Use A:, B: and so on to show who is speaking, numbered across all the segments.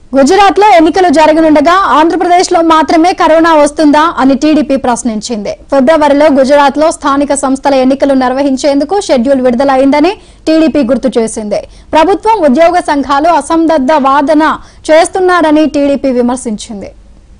A: గుజరాత్ లో ఎన్నికలు జరగనుండగా ఆంధ్రప్రదేశ్ లో మాత్రమే కరోనా వస్తుందా అని టీడీపీ ప్రశ్నించింది ఫిబ్రవరిలో గుజరాత్ లో స్థానిక సంస్థల ఎన్నికలు నిర్వహించేందుకు షెడ్యూల్ విడుదలైందని టీడీపీ గుర్తు చేసింది ప్రభుత్వం ఉద్యోగ సంఘాలు అసంబద్ధ వాదన చేస్తున్నారని టీడీపీ విమర్శించింది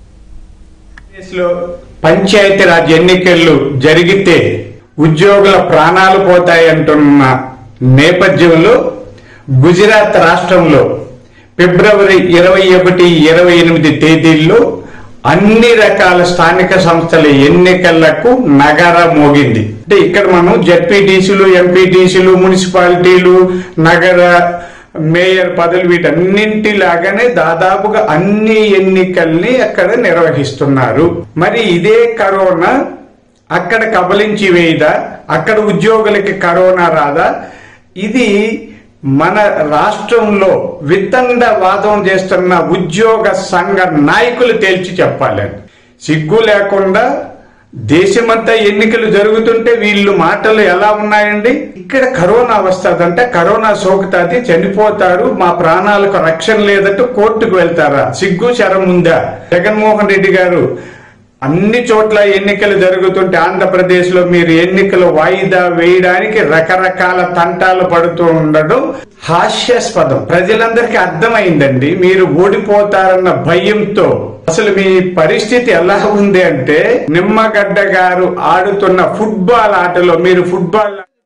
B: లో పంచాయతీరాజ్ ఎన్నికలు జరిగితే ఉద్యోగుల ప్రాణాలు పోతాయంటున్న నేపథ్యంలో గుజరాత్ రాష్ట్రంలో ఫిబ్రవరి ఇరవై ఒకటి ఇరవై ఎనిమిది తేదీల్లో అన్ని రకాల స్థానిక సంస్థల ఎన్నికలకు నగర మోగింది అంటే ఇక్కడ మనం జడ్పీటీసీలు ఎంపీటీసీలు మున్సిపాలిటీలు నగర మేయర్ పదవులు వీటన్నింటిలాగానే దాదాపుగా అన్ని ఎన్నికల్ని అక్కడ నిర్వహిస్తున్నారు మరి ఇదే కరోనా అక్కడ కబలించి వేయదా అక్కడ ఉద్యోగులకి కరోనా రాదా ఇది మన రాష్ట్రంలో విత్తండ వాదం చేస్తున్న ఉద్యోగ సంఘ నాయకులు తేల్చి చెప్పాలని సిగ్గు లేకుండా దేశమంతా ఎన్నికలు జరుగుతుంటే వీళ్ళు మాటలు ఎలా ఉన్నాయండి ఇక్కడ కరోనా వస్తుందంటే కరోనా సోకుతాది చనిపోతారు మా ప్రాణాలకు రక్షణ లేదంటూ కోర్టుకు వెళ్తారా సిగ్గు శరం ఉందా జగన్మోహన్ రెడ్డి గారు అన్ని చోట్ల ఎన్నికలు జరుగుతుంటే ఆంధ్రప్రదేశ్ లో మీరు ఎన్నికలు వాయిదా వేయడానికి రకరకాల తంటాలు పడుతూ ఉండడం హాస్యాస్పదం ప్రజలందరికీ అర్థమైందండి మీరు ఓడిపోతారన్న భయంతో అసలు మీ పరిస్థితి ఎలా ఉంది అంటే నిమ్మగడ్డ గారు ఆడుతున్న ఫుట్బాల్ ఆటలో మీరు ఫుట్బాల్